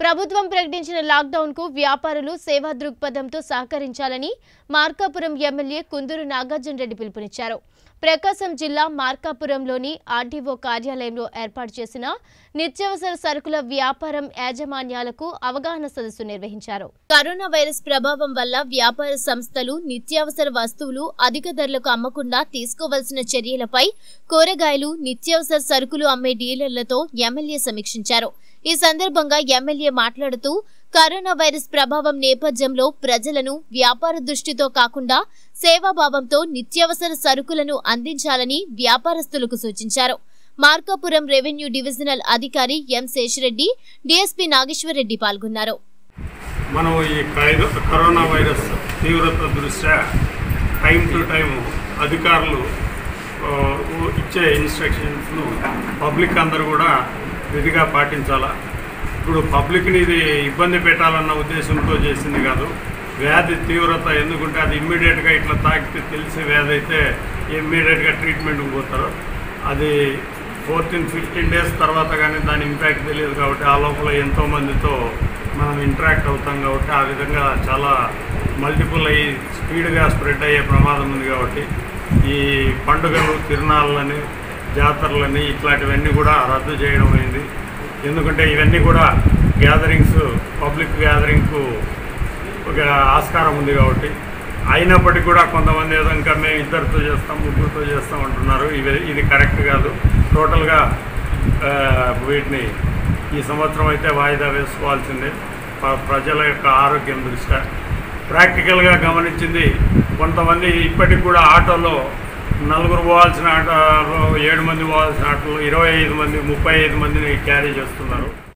ప్రభుత్వం ప్రకటించిన లాక్డౌన్ కు వ్యాపారులు సేవా దృక్పథంతో సహకరించాలని మార్కాపురం ఎమ్మెల్యే కుందూరు నాగార్జున రెడ్డి పిలుపునిచ్చారు ప్రకాశం జిల్లా మార్కాపురంలోని ఆర్డీఓ కార్యాలయంలో ఏర్పాటు చేసిన నిత్యావసర సరుకుల వ్యాపారం యాజమాన్యాలకు అవగాహన సదస్సు నిర్వహించారు కరోనా వైరస్ ప్రభావం వల్ల వ్యాపార సంస్థలు నిత్యావసర వస్తువులు అధిక ధరలకు అమ్మకుండా తీసుకోవాల్సిన చర్యలపై కూరగాయలు నిత్యావసర సరుకులు అమ్మే డీలర్లతో ఎమ్మెల్యే సమీక్షించారు ఈ సందర్భంగా ఎమ్మెల్యే మాట్లాడుతూ కరోనా వైరస్ ప్రభావం నేపథ్యంలో ప్రజలను వ్యాపార దృష్టితో కాకుండా సేవాభావంతో నిత్యావసర సరుకులను అందించాలని వ్యాపారస్తులకు సూచించారు మార్కాపురం రెవెన్యూ డివిజనల్ అధికారి ఎం శేషిరెడ్డి డీఎస్పీ నాగేశ్వరరెడ్డి పాల్గొన్నారు మనం ఈ కైరో- కరోనా వైరస్ తీవ్రత దృష్ట్యా టైం టు టైం అధికారులు ఆ, ఇచ్చే ఇన్స్ట్రక్షన్స్ను పబ్లిక్ అందరూ కూడా విధిగా పాటించాలా ఇప్పుడు పబ్లిక్ని ఇది ఇబ్బంది పెట్టాలన్న ఉద్దేశంతో చేసింది కాదు వ్యాధి తీవ్రత ఎందుకంటే అది ఇమ్మీడియట్గా ఇట్లా తాకితే తెలిసే వ్యాధి అయితే ఇమ్మీడియట్గా ట్రీట్మెంట్కి పోతారు అది ఫోర్టీన్ ఫిఫ్టీన్ డేస్ తర్వాత కానీ దాని ఇంపాక్ట్ తెలియదు కాబట్టి ఆ లోపల ఎంతో మందితో మనం ఇంటరాక్ట్ అవుతాం కాబట్టి ఆ విధంగా చాలా మల్టిపుల్ అయ్యి స్పీడ్గా స్ప్రెడ్ అయ్యే ప్రమాదం ఉంది కాబట్టి ఈ పండుగలు తిరునాళ్ళని జాతరలని ఇట్లాంటివన్నీ కూడా రద్దు చేయడం అయింది ఎందుకంటే ఇవన్నీ కూడా గ్యాదరింగ్స్ పబ్లిక్ గ్యాదరింగ్కు ఒక ఆస్కారం ఉంది కాబట్టి అయినప్పటికీ కూడా కొంతమంది ఏదో ఇంకా మేము ఇద్దరితో చేస్తాం ముగ్గురితో చేస్తాం అంటున్నారు ఇవి ఇది కరెక్ట్ కాదు టోటల్గా ఆ, వీటిని ఈ సంవత్సరం అయితే వాయిదా వేసుకోవాల్సిందే ప్ర- ప్రజల యొక్క ఆరోగ్యం దృష్ట్యా ప్రాక్టికల్గా గమనించింది కొంతమంది ఇప్పటికి కూడా ఆటోలో నలుగురు పోవాల్సిన ఆటోలో ఏడు మంది పోవాల్సిన ఆటోలో ఇరవై ఐదు మంది ముప్పై ఐదు మందిని క్యారీ చేస్తున్నారు